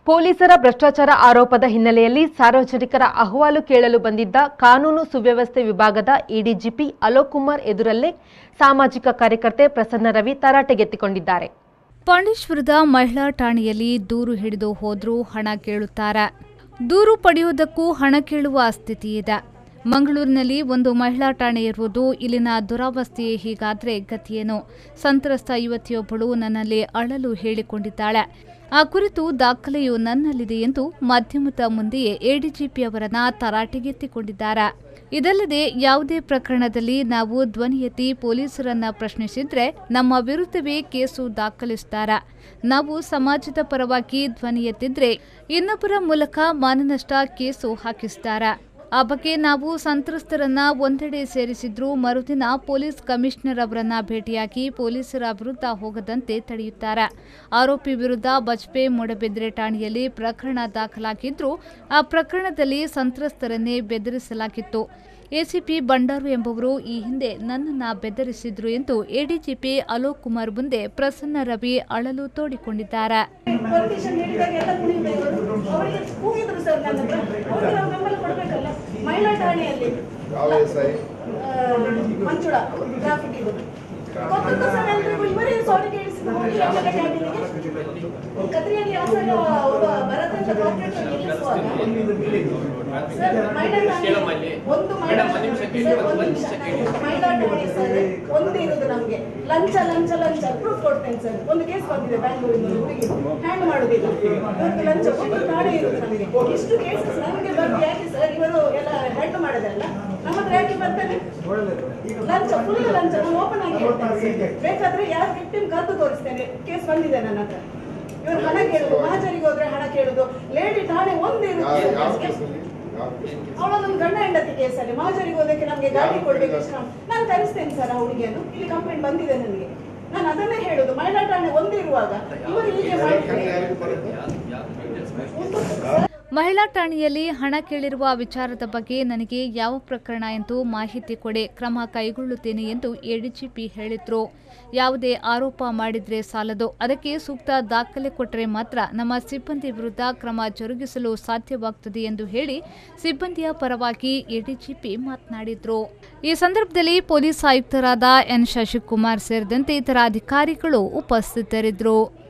ಪೊಲೀಸರ ಭ್ರಷ್ಟಾಚಾರ ಆರೋಪದ ಹಿನ್ನೆಲೆಯಲ್ಲಿ ಸಾರ್ವಜನಿಕರ ಅಹವಾಲು ಕೇಳಲು ಬಂದಿದ್ದ ಕಾನೂನು ಸುವ್ಯವಸ್ಥೆ ವಿಭಾಗದ ಎಡಿಜಿಪಿ ಅಲೋಕ್ ಕುಮಾರ್ ಎದುರಲ್ಲೇ ಸಾಮಾಜಿಕ ಕಾರ್ಯಕರ್ತೆ ಪ್ರಸನ್ನ ರವಿ ತರಾಟೆಗೆತ್ತಿಕೊಂಡಿದ್ದಾರೆ ಪಾಂಡೇಶ್ವರದ ಮಹಿಳಾ ಠಾಣೆಯಲ್ಲಿ ದೂರು ಹಿಡಿದು ಹೋದ್ರೂ ಹಣ ಕೇಳುತ್ತಾರೆ ದೂರು ಪಡೆಯುವುದಕ್ಕೂ ಹಣ ಕೇಳುವ ಸ್ಥಿತಿ ಇದೆ ಮಂಗಳೂರಿನಲ್ಲಿ ಒಂದು ಮಹಿಳಾ ಠಾಣೆ ಇರುವುದು ಇಲ್ಲಿನ ದುರಾವಸ್ಥೆಯೇ ಹೀಗಾದ್ರೆ ಗತಿಯೇನು ಸಂತ್ರಸ್ತ ಯುವತಿಯೊಬ್ಬಳು ನನ್ನಲ್ಲಿ ಅಳಲು ಹೇಳಿಕೊಂಡಿದ್ದಾಳೆ ಆ ಕುರಿತು ದಾಖಲೆಯು ನನ್ನಲ್ಲಿದೆ ಎಂದು ಮಾಧ್ಯಮದ ಮುಂದೆಯೇ ಎಡಿಜಿಪಿ ಅವರನ್ನ ತರಾಟೆಗೆತ್ತಿಕೊಂಡಿದ್ದಾರೆ ಇದಲ್ಲದೆ ಯಾವುದೇ ಪ್ರಕರಣದಲ್ಲಿ ನಾವು ಧ್ವನಿ ಎತ್ತಿ ಪೊಲೀಸರನ್ನ ಪ್ರಶ್ನಿಸಿದ್ರೆ ನಮ್ಮ ವಿರುದ್ಧವೇ ಕೇಸು ದಾಖಲಿಸುತ್ತಾರೆ ನಾವು ಸಮಾಜದ ಪರವಾಗಿ ಧ್ವನಿ ಎತ್ತಿದ್ರೆ ಇನ್ನೊಬ್ಬರ ಮೂಲಕ ಮಾನನಷ್ಟ ಕೇಸು ಹಾಕಿಸ್ತಾರೆ ಆ ಬಗ್ಗೆ ನಾವು ಸಂತ್ರಸ್ತರನ್ನ ಒಂದೆಡೆ ಸೇರಿಸಿದ್ರು ಮರುದಿನ ಪೊಲೀಸ್ ಕಮಿಷನರ್ ಅವರನ್ನ ಭೇಟಿಯಾಗಿ ಪೊಲೀಸರ ವಿರುದ್ಧ ಹೋಗದಂತೆ ತಡೆಯುತ್ತಾರೆ ಆರೋಪಿ ವಿರುದ್ಧ ಬಜ್ಪೆ ಮೂಡಬಿದ್ರೆ ಠಾಣೆಯಲ್ಲಿ ಪ್ರಕರಣ ದಾಖಲಾಗಿದ್ರು ಆ ಪ್ರಕರಣದಲ್ಲಿ ಸಂತ್ರಸ್ತರನ್ನೇ ಬೆದರಿಸಲಾಗಿತ್ತು ಎಸಿಪಿ ಬಂಡಾರು ಎಂಬುವರು ಈ ಹಿಂದೆ ನನ್ನನ್ನ ಬೆದರಿಸಿದ್ರು ಎಂದು ಎಡಿಜಿಪಿ ಅಲೋಕ್ ಕುಮಾರ್ ಮುಂದೆ ಪ್ರಸನ್ನ ರವಿ ಅಳಲು ತೋಡಿಕೊಂಡಿದ್ದಾರೆ ಪರ್ಮಿಷನ್ ನೀಡಿದಾಗ ಎಲ್ಲ ಕುಣಿತಾ ಇರೋದು ಅವರಿಗೆ ಕೂಗಿದ್ರು ಸರ್ ನನ್ನ ಹತ್ರ ಅವ್ರಿಗೆ ನಾವು ಬೆಂಬಲ ಕೊಡ್ಬೇಕಲ್ಲ ಮಹಿಳಾ ಠಾಣೆಯಲ್ಲಿ ಯಾವ ಎಸ್ ಐ ಆ, ಮಂಜುಳ ಟ್ರಾಫಿಕ್ ಇದು ಗೊತ್ತಿದ್ದ ಸರ್ ಎಲ್ರಿಗೂ ಇವರೇ ಸಾರಿ ಕೇಳಿಸಿದ್ರು ಹೋಗಿ ಆಮೇಲೆ ಕ್ಯಾಬಿನಿಗೆ ಕದ್ರಿಯಲ್ಲಿ ಆಸನ ಒಬ್ಬ ಭರತ್ ಅಂತ ಕಾಂಟ್ರಾಕ್ಟರ್ ನಿಲ್ಲಿಸುವಾಗ ಸರ್ ಮಹಿಳಾ ಠಾಣೆ ಒಂದು ಮಹಿಳಾ ಸರ್, ಒಂದು ನಿಮಿಷ. ಮಹಿಳಾ ಠಾಣೆ ಸರ್ ಒಂದು ಇರೋದು ನಮ್ಗೆ ಲಂಚ ಲಂಚ ಲಂಚ ಪ್ರೂಫ್ ಕೊಡ್ತೇನೆ ಸರ್ ಒಂದು ಕೇಸ್ ಬಂದಿದೆ ಬ್ಯಾಂಗ್ಳೂರಿನ ಹುಡುಗಿ ಹ್ಯಾಂಡ್ ಮಾಡುದಿಲ್ಲ ಇವತ್ತು ಲಂಚ ಒಂದು ಠಾಣೆ ಇರೋದು ನಮಗೆ ಇಷ್ಟು ಕೇಸಸ್ ನಮಗೆ ಬಂದು ಯಾಕೆ ಸರ್ ಇವರು ಎಲ್ಲ ಹ್ಯಾಂಡ್ ಮಾಡೋದಲ್ಲ ನಮ್ಮ ಹತ್ರ ಯಾಕೆ ಬರ್ತಾರೆ ಲಂಚ ಫುಲ್ ಲಂಚ ನಾನು ಓಪನ್ ಆಗಿ ಹೇಳ್ತೇನೆ ಸರ್. ಬೇಕಾದ್ರೆ ಯಾರು ವಿಕ್ಟಿಮ್ ಕದ್ದು ತೋರಿಸ್ತೇನೆ ಕೇಸ್ ಬಂದಿದೆ ನನ್ನ ಹತ್ರ ಇವರು ಹಣ ಕೇಳುದು ಮಹಾಜರಿಗೆ ಹೋದ್ರೆ ಹಣ ಕೇಳುದು ಲೇಡಿ ಠಾಣೆ ಒಂದು ಯಾವ ಯಾವ ಇರುತ್ತೆ ಕೇಸಲ್ಲಿ ಯಾವ ಕೇಸ್ ಅವಳೊಂದು ಗಂಡ ಹೆಂಡತಿ ಕೇಸಲ್ಲಿ ಮಹಾಜರಿಗೆ ಹೋದಕ್ಕೆ ನಮ್ಗೆ ಗಾಡಿ ಕೊಡ್ಬೇಕು ಇಷ್ಟು ಹಣ. ನಾನು ತರಿಸ್ತೇನೆ ಸರ್ ಆ ಹುಡುಗಿಯನ್ನು ಇಲ್ಲಿ ಕಂಪ್ಲೇಂಟ್ ಬಂದಿದೆ ನನಗೆ ನಾನು ಅದನ್ನೇ ಹೇಳುದು ಮಹಿಳಾ ಠಾಣೆ ಒಂದಿರುವಾಗ ಇವರು ಹೀಗೆ ಎರಡು ಮಾಡಿದ್ರೆ ಕಣ್ಣು ಯಾರಿಗೆ ಬರುತ್ತೆ ಒಂದು ಸರ್, ಮಹಿಳಾ ಠಾಣೆಯಲ್ಲಿ ಹಣ ಕೇಳಿರುವ ವಿಚಾರದ ಬಗ್ಗೆ ನನಗೆ ಯಾವ ಪ್ರಕರಣ ಎಂದು ಮಾಹಿತಿ ಕೊಡಿ ಕ್ರಮ ಕೈಗೊಳ್ಳುತ್ತೇನೆ ಎಂದು ಎಡಿಜಿಪಿ ಹೇಳಿದ್ರು ಯಾವುದೇ ಆರೋಪ ಮಾಡಿದ್ರೆ ಸಾಲದು ಅದಕ್ಕೆ ಸೂಕ್ತ ದಾಖಲೆ ಕೊಟ್ಟರೆ ಮಾತ್ರ ನಮ್ಮ ಸಿಬ್ಬಂದಿ ವಿರುದ್ಧ ಕ್ರಮ ಜರುಗಿಸಲು ಸಾಧ್ಯವಾಗುತ್ತದೆ ಎಂದು ಹೇಳಿ ಸಿಬ್ಬಂದಿಯ ಪರವಾಗಿ ಎಡಿಜಿಪಿ ಮಾತನಾಡಿದ್ರು ಈ ಸಂದರ್ಭದಲ್ಲಿ ಪೊಲೀಸ್ ಆಯುಕ್ತರಾದ ಎನ್ ಶಶಿಕುಮಾರ್ ಸೇರಿದಂತೆ ಇತರ ಅಧಿಕಾರಿಗಳು ಉಪಸ್ಥಿತರಿದ್ದರು